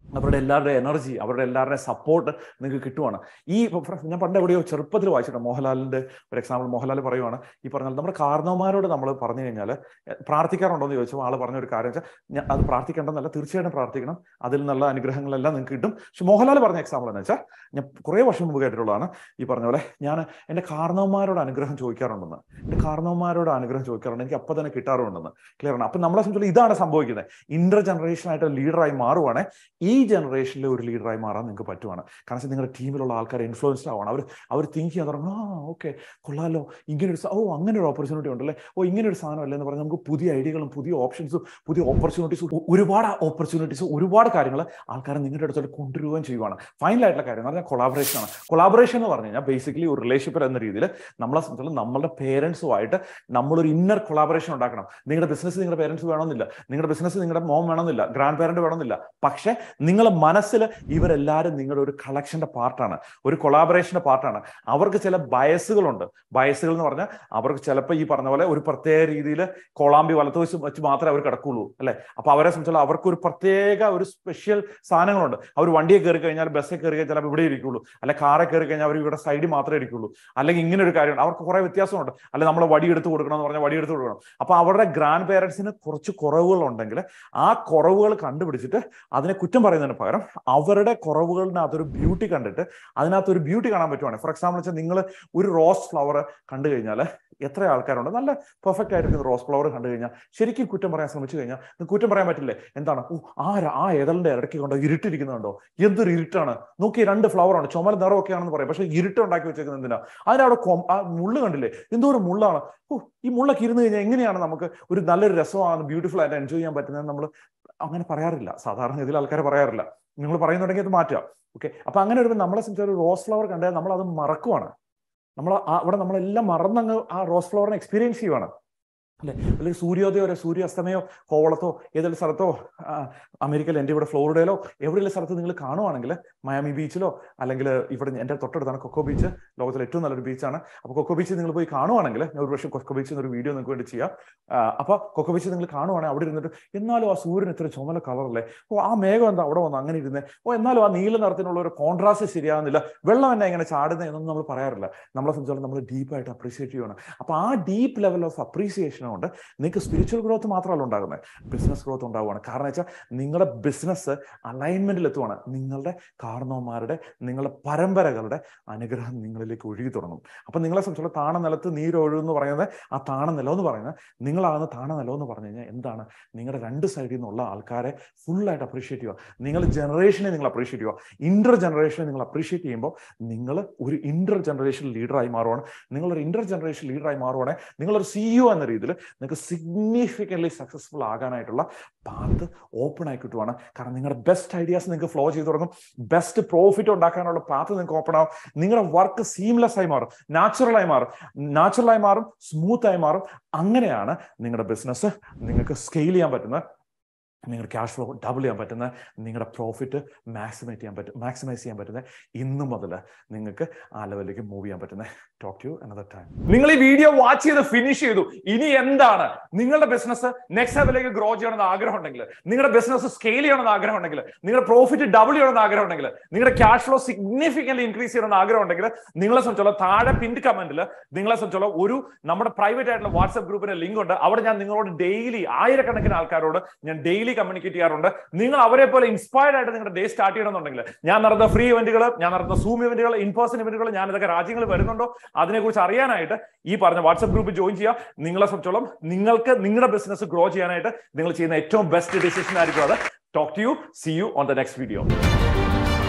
അവരുടെ എല്ലാവരുടെ എനർജി അവരുടെ എല്ലാവരുടെയും സപ്പോർട്ട് നിങ്ങൾക്ക് കിട്ടുവാണ് ഈ ഇപ്പൊ ഫ്ര- ഞാൻ പണ്ട് എവിടെയോ ചെറുപ്പത്തിൽ വായിച്ചിട്ടുണ്ട് മോഹൻലാലിന്റെ ഒരു എക്സാമ്പിൾ മോഹൻലാൽ പറയുവാണ് ഈ പറഞ്ഞാൽ നമ്മുടെ കാരണവന്മാരോട് നമ്മൾ പറഞ്ഞു കഴിഞ്ഞാൽ പ്രാർത്ഥിക്കാറുണ്ടോ എന്ന് ചോദിച്ചപ്പോൾ ആൾ പറഞ്ഞ ഒരു കാര്യം വെച്ചാൽ ഞാൻ അത് പ്രാർത്ഥിക്കേണ്ടെന്നല്ല തീർച്ചയായിട്ടും പ്രാർത്ഥിക്കണം അതിൽ നിന്നുള്ള അനുഗ്രഹങ്ങളെല്ലാം നിങ്ങൾക്ക് കിട്ടും പക്ഷെ മോഹൻലാൽ പറഞ്ഞ എക്സാമ്പിൾ എന്ന് വെച്ചാൽ ഞാൻ കുറേ വർഷം മുമ്പ് കേട്ടിട്ടുള്ളതാണ് ഈ പറഞ്ഞ പോലെ ഞാൻ എൻ്റെ കാരണവന്മാരോട് അനുഗ്രഹം ചോദിക്കാറുണ്ടെന്ന് എൻ്റെ കാരണവന്മാരോട് അനുഗ്രഹം ചോദിക്കാറുണ്ട് എനിക്ക് അപ്പം തന്നെ കിട്ടാറുണ്ടെന്ന് ക്ലിയർ ആണ് അപ്പം നമ്മളെ സംബന്ധിച്ചുള്ള ഇതാണ് സംഭവിക്കുന്നത് ഇന്റർ ജനറേഷൻ ആയിട്ട് ലീഡറായി മാറുവാണ് ഈ ജനറേഷനിലെ ഒരു ലീഡറായി മാറാൻ നിങ്ങൾക്ക് പറ്റുവാണ് കാരണം വെച്ചാൽ നിങ്ങളുടെ ടീമിലുള്ള ആൾക്കാർ ഇൻഫ്ലുവൻസ്ഡ് ആവണം അവർ അവർ തിങ്ക് ചെയ്യാൻ തുടങ്ങും ആ ഓക്കെ കൊള്ളാലോ ഇങ്ങനെ ഒരു സ- ഓ അങ്ങനെ ഒരു ഓപ്പർച്യൂണിറ്റി ഉണ്ടല്ലേ ഓ ഇങ്ങനെ ഒരു സാധനം അല്ലേ എന്ന് പറഞ്ഞാൽ നമുക്ക് പുതിയ ഐഡിയകളും പുതിയ ഓപ്ഷൻസും പുതിയ ഓപ്പർച്യൂണിറ്റീസും ഒരുപാട് ഓപ്പർച്യൂണിറ്റീസ് ഒരുപാട് കാര്യങ്ങൾ ആൾക്കാരെ നിങ്ങളുടെ അടുത്തോട്ട് കൊണ്ടുവരികയും ചെയ്യുവാണ് ഫൈനൽ ആയിട്ടുള്ള കാര്യം എന്ന് പറഞ്ഞാൽ കൊളാബറേഷൻ ആണ് കൊളാബറേഷൻ എന്ന് പറഞ്ഞു കഴിഞ്ഞാൽ ബേസിക്കലി ഒരു റിലേഷൻഷിപ്പ് എന്ന രീതിയിൽ നമ്മളെ സംബന്ധിച്ചിടത്തോളം നമ്മളുടെ പേരൻസുമായിട്ട് നമ്മളൊരു ഇന്നർ കൊളാബറേഷൻ ഉണ്ടാക്കണം നിങ്ങളുടെ ബിസിനസ് നിങ്ങളുടെ പേരൻസ് വേണമെന്നില്ല നിങ്ങളുടെ ബിസിനസ് നിങ്ങളുടെ മോം വേണമെന്നില്ല ഗ്രാൻഡ് പാരന്റ് വേണമെന്നില്ല പക്ഷെ നിങ്ങളെ മനസ്സിൽ ഇവരെല്ലാവരും നിങ്ങളുടെ ഒരു കളക്ഷന്റെ പാർട്ടാണ് ഒരു കൊളാബറേഷന്റെ പാർട്ടാണ് അവർക്ക് ചില ബയസുകളുണ്ട് ബയസുകൾ എന്ന് പറഞ്ഞാൽ അവർക്ക് ചിലപ്പോൾ ഈ പറഞ്ഞ പോലെ ഒരു പ്രത്യേക രീതിയിൽ കോളാമ്പി വലത്ത് വെച്ച് വെച്ച് മാത്രമേ അവർ കിടക്കുള്ളൂ അല്ലെ അപ്പൊ അവരെ സംബന്ധിച്ചാൽ അവർക്ക് ഒരു പ്രത്യേക ഒരു സ്പെഷ്യൽ സാധനങ്ങളുണ്ട് അവർ വണ്ടിയെ കയറി കഴിഞ്ഞാൽ ബസ്സിൽ കയറി കഴിഞ്ഞാൽ ചിലപ്പോൾ ഇവിടെ ഇരിക്കുള്ളൂ അല്ലെ കാറെ കയറി കഴിഞ്ഞാൽ അവർ ഇവിടെ സൈഡിൽ മാത്രമേ ഇരിക്കുള്ളൂ അല്ലെങ്കിൽ ഇങ്ങനെ ഒരു കാര്യമുണ്ട് അവർക്ക് കുറെ വ്യത്യാസമുണ്ട് അല്ലെ നമ്മൾ വടി എടുത്ത് കൊടുക്കണം എന്ന് പറഞ്ഞാൽ വടി എടുത്ത് കൊടുക്കണം അപ്പൊ അവരുടെ ഗ്രാൻഡ് പേരൻസിന് കുറച്ച് കുറവുകൾ ഉണ്ടെങ്കിൽ ആ കുറവുകൾ കണ്ടുപിടിച്ചിട്ട് അതിനെ കുറ്റം പറയുന്നതിന് പകരം അവരുടെ കുറവുകളിനകത്തൊരു ബ്യൂട്ടി കണ്ടിട്ട് അതിനകത്തൊരു ബ്യൂട്ടി കാണാൻ പറ്റുവാണ് ഫോർ എക്സാമ്പിൾ വെച്ചാൽ നിങ്ങൾ ഒരു റോസ് ഫ്ലവർ കണ്ടു കഴിഞ്ഞാൽ എത്ര ആൾക്കാരുണ്ട് നല്ല പെർഫെക്റ്റ് ആയിരിക്കുന്ന റോസ് ഫ്ലവർ കണ്ടു കഴിഞ്ഞാൽ ശരിക്കും കുറ്റം പറയാൻ ശ്രമിച്ചു കഴിഞ്ഞാൽ നിങ്ങൾക്ക് കുറ്റം പറയാൻ പറ്റില്ലേ എന്താണ് ഓ ആ ര- ആ ഏതലിന്റെ ഇടയ്ക്ക് കൊണ്ടോ ഇരുട്ടിരിക്കുന്നുണ്ടോ എന്തൊരു ഇരുട്ടാണ് നോക്കി രണ്ട് flower ആണ് ചുമല നിറമൊക്കെ ആണെന്ന് പറയാം പക്ഷെ ഇരുട്ട് ഉണ്ടാക്കി വെച്ചേക്കുന്നത് എന്തിനാ അതിനവിടെ കൊം- ആ മുള്ള് കണ്ടില്ലേ എന്തോ ഒരു മുള്ളാണ് ഓ ഈ മുള്ളൊക്കെ ഇരുന്ന് കഴിഞ്ഞാൽ എങ്ങനെയാണ് നമുക്ക് ഒരു നല്ലൊരു രസമാണ് ബ്യൂട്ടിഫുൾ ആയിട്ട് എൻജോയ് ചെയ്യാൻ പറ്റുന്നത് നമ്മൾ അങ്ങനെ പറയാറില്ല സാധാരണ ഇതിൽ ആൾക്കാർ പറയാറില്ല നിങ്ങൾ പറയുന്നുണ്ടെങ്കിൽ അത് മാറ്റുക ഓക്കെ അപ്പൊ അങ്ങനെ വരുമ്പോൾ നമ്മളെ സംബന്ധിച്ച് ഒരു റോസ് ഫ്ലവർ കണ്ടാൽ നമ്മൾ അത് മറക്കുവാണ് നമ്മൾ അവിടെ നമ്മളെല്ലാം മറന്നങ്ങ് ആ റോസ് ഫ്ലവറിനെ എക്സ്പീരിയൻസ് ചെയ്യുവാണ് അല്ലെ അല്ലെങ്കിൽ സൂര്യോദയോ അല്ലെ സൂര്യാസ്തമയോ കോവളത്തോ ഏതെങ്കിലും സ്ഥലത്തോ ആ, അമേരിക്കയിൽ എൻ്റെ ഇവിടെ ഫ്ലോറിഡയിലോ എവിടെയുള്ള സ്ഥലത്ത് നിങ്ങൾ കാണുവാണെങ്കിൽ മയാമി ബീച്ചിലോ അല്ലെങ്കിൽ ഇവിടെ എൻ്റെ തൊട്ടടുത്താണ് കൊക്കോ ബീച്ച് ലോകത്തിലെ ഏറ്റവും നല്ലൊരു ബീച്ചാണ് അപ്പോൾ കൊക്കോ ബീച്ച് നിങ്ങൾ പോയി കാണുവാണെങ്കിൽ ഞാൻ ഒരു പക്ഷേ കൊക്കോ ബീച്ചിൽ ഒരു വീഡിയോ നിങ്ങൾക്ക് വേണ്ടി ചെയ്യാം ആ, അപ്പോൾ കൊക്കോ ബീച്ച് നിങ്ങൾ കാണുവാണെങ്കിൽ അവിടെ ഇരുന്നിട്ട് എന്നാലും ആ സൂര്യൻ ഇത്ര ചുമല കളറല്ലേ ഓ ആ മേഘം എന്താ അവിടെ വന്ന് അങ്ങനെ ഇരുന്നേ ഓ എന്നാലും ആ നീല നിറത്തിനുള്ള ഒരു കോൺട്രാസ്റ്റ് ശരിയാകുന്നില്ല വെള്ളം എന്നെ ഇങ്ങനെ ചാടുന്നത് എന്നൊന്നും നമ്മൾ പറയാറില്ല നമ്മളെ സംബന്ധിച്ചോളം നമ്മൾ ഡീപ്പായിട്ട് അപ്രീഷിയേറ്റ് ചെയ്യണം അപ്പോൾ ആ ഡീപ്പ് ലെവൽ ഓഫ് അപ്രീസിയേഷൻ കൊണ്ട് നിങ്ങൾക്ക് സ്പിരിച്വൽ ഗ്രോത്ത് മാത്രമല്ല ഉണ്ടാകുന്നത് ബിസിനസ് ഗ്രോത്ത് ഉണ്ടാവുകയാണ് കാരണം വെച്ചാൽ നിങ്ങളുടെ ബിസിനസ് അലൈൻമെന്റിൽ എത്തുവാണ് നിങ്ങളുടെ കാരണവന്മാരുടെ നിങ്ങളുടെ പരമ്പരകളുടെ അനുഗ്രഹം നിങ്ങളിലേക്ക് ഒഴുകി തുടങ്ങും അപ്പൊ നിങ്ങളെ സംബന്ധിച്ചുള്ള താണ നിലത്ത് നീരൊഴുകും എന്ന് പറയുന്നത് ആ താണ നിലം എന്ന് പറയുന്നത് നിങ്ങളാകുന്ന താണ നിലം എന്ന് പറഞ്ഞു കഴിഞ്ഞാൽ എന്താണ് നിങ്ങളുടെ രണ്ട് സൈഡിൽ നിന്നുള്ള ആൾക്കാരെ ഫുള്ളായിട്ട് അപ്രീഷിയേറ്റ് ചെയ്യുക നിങ്ങൾ ജനറേഷനെ നിങ്ങൾ അപ്രീഷിയേറ്റ് ചെയ്യുക ഇന്റർ ജനറേഷനെ നിങ്ങൾ അപ്രീഷിയേറ്റ് ചെയ്യുമ്പോൾ നിങ്ങൾ ഒരു ഇന്റർ ജനറേഷൻ ലീഡറായി മാറുവാണ് നിങ്ങളൊരു ഇന്റർ ജനറേഷൻ ലീഡറായി മാറുവാണെങ്കിൽ നിങ്ങളൊരു സിഇഒ എന്ന രീതിയിൽ നിങ്ങൾക്ക് സിഗ്നിഫിക്കൻ്റ്ലി സക്സസ്ഫുൾ ആകാനായിട്ടുള്ള പാത്ത് ഓപ്പൺ ആയി കിട്ടുവാണ് കാരണം നിങ്ങളുടെ ബെസ്റ്റ് ഐഡിയാസ് നിങ്ങൾക്ക് ഫ്ലോ ചെയ്ത് തുടങ്ങും ബെസ്റ്റ് പ്രോഫിറ്റ് ഉണ്ടാക്കാനുള്ള പാത്ത് നിങ്ങൾക്ക് ഓപ്പൺ ആവും നിങ്ങളുടെ വർക്ക് സീംലെസ് ആയി മാറും നാച്ചുറൽ ആയി മാറും നാച്ചുറൽ ആയി മാറും സ്മൂത്ത് ആയി മാറും അങ്ങനെയാണ് നിങ്ങളുടെ ബിസിനസ് നിങ്ങൾക്ക് സ്കെയിൽ ചെയ്യാൻ പറ്റുന്നത് നിങ്ങളുടെ ക്യാഷ് ഫ്ലോ ഡബിൾ ചെയ്യാൻ പറ്റുന്ന നിങ്ങളുടെ പ്രോഫിറ്റ് മാക്സിമൈറ്റ് ചെയ്യാൻ പറ്റും മാക്സിമൈസ് ചെയ്യാൻ പറ്റുന്ന ഇന്നു മുതൽ നിങ്ങൾക്ക് ആ ലെവലിലേക്ക് മൂവ് ചെയ്യാൻ പറ്റുന്ന ടോക്ക് ടു അനദർ ടൈം നിങ്ങൾ ഈ വീഡിയോ വാച്ച് ചെയ്ത് ഫിനിഷ് ചെയ്തു ഇനി എന്താണ് നിങ്ങളുടെ ബിസിനസ് നെക്സ്റ്റ് ലെവലിലേക്ക് ഗ്രോ ചെയ്യണമെന്ന് ആഗ്രഹം ഉണ്ടെങ്കിൽ നിങ്ങളുടെ ബിസിനസ് സ്കെയിൽ ചെയ്യണമെന്ന് ആഗ്രഹം ഉണ്ടെങ്കിൽ നിങ്ങളുടെ പ്രോഫിറ്റ് ഡബിൾ ചെയ്യണമെന്ന് ആഗ്രഹം ഉണ്ടെങ്കിൽ നിങ്ങളുടെ ക്യാഷ് ഫ്ലോ സിഗ്നിഫിക്കൻലി ഇൻക്രീസ് ചെയ്യണമെന്ന് ആഗ്രഹം ഉണ്ടെങ്കിൽ നിങ്ങളെ സംബന്ധിച്ചോളം താഴെ പിൻഡ് കമന്റിൽ നിങ്ങളെ സംബന്ധിച്ചോളം ഒരു നമ്മുടെ പ്രൈവറ്റ് ആയിട്ടുള്ള വാട്സ്ആപ്പ് ഗ്രൂപ്പിന്റെ ലിങ്ക് ഉണ്ട് അവിടെ ഞാൻ നിങ്ങളോട് ഡെയിലി ആയിരക്കണക്കിന് ആൾക്കാരോട് ഞാൻ ഡെയിലി കമ്മ്യൂണിക്കേറ്റ് ചെയ്യാറുണ്ട് നിങ്ങൾ അവരെ പോലെ ഇൻസ്പയർഡ് ആയിട്ട് നിങ്ങളുടെ ഡേ സ്റ്റാർട്ട് ചെയ്യണമെന്നുണ്ടെങ്കിൽ ഞാൻ നടന്ന ഫ്രീ ഇവന്റുകൾ ഞാൻ നടന്ന സൂം ഇവന്റുകൾ ഇൻ പേഴ്സൺ ഇവന്റുകൾ ഞാൻ ഇതൊക്കെ രാജ്യങ്ങൾ വരുന്നുണ്ടോ അതിനെക്കുറിച്ച് അറിയാനായിട്ട് ഈ പറഞ്ഞ വാട്സ്ആപ്പ് ഗ്രൂപ്പിൽ ജോയിൻ ചെയ്യുക നിങ്ങളെ സംബന്ധിച്ചോളം നിങ്ങൾക്ക് നിങ്ങളുടെ ബിസിനസ് ഗ്രോ ചെയ്യാനായിട്ട് നിങ്ങൾ ചെയ്യുന്ന ഏറ്റവും ബെസ്റ്റ് ഡിസിഷൻ ആയിരിക്കും അത് talk to you see you on the next video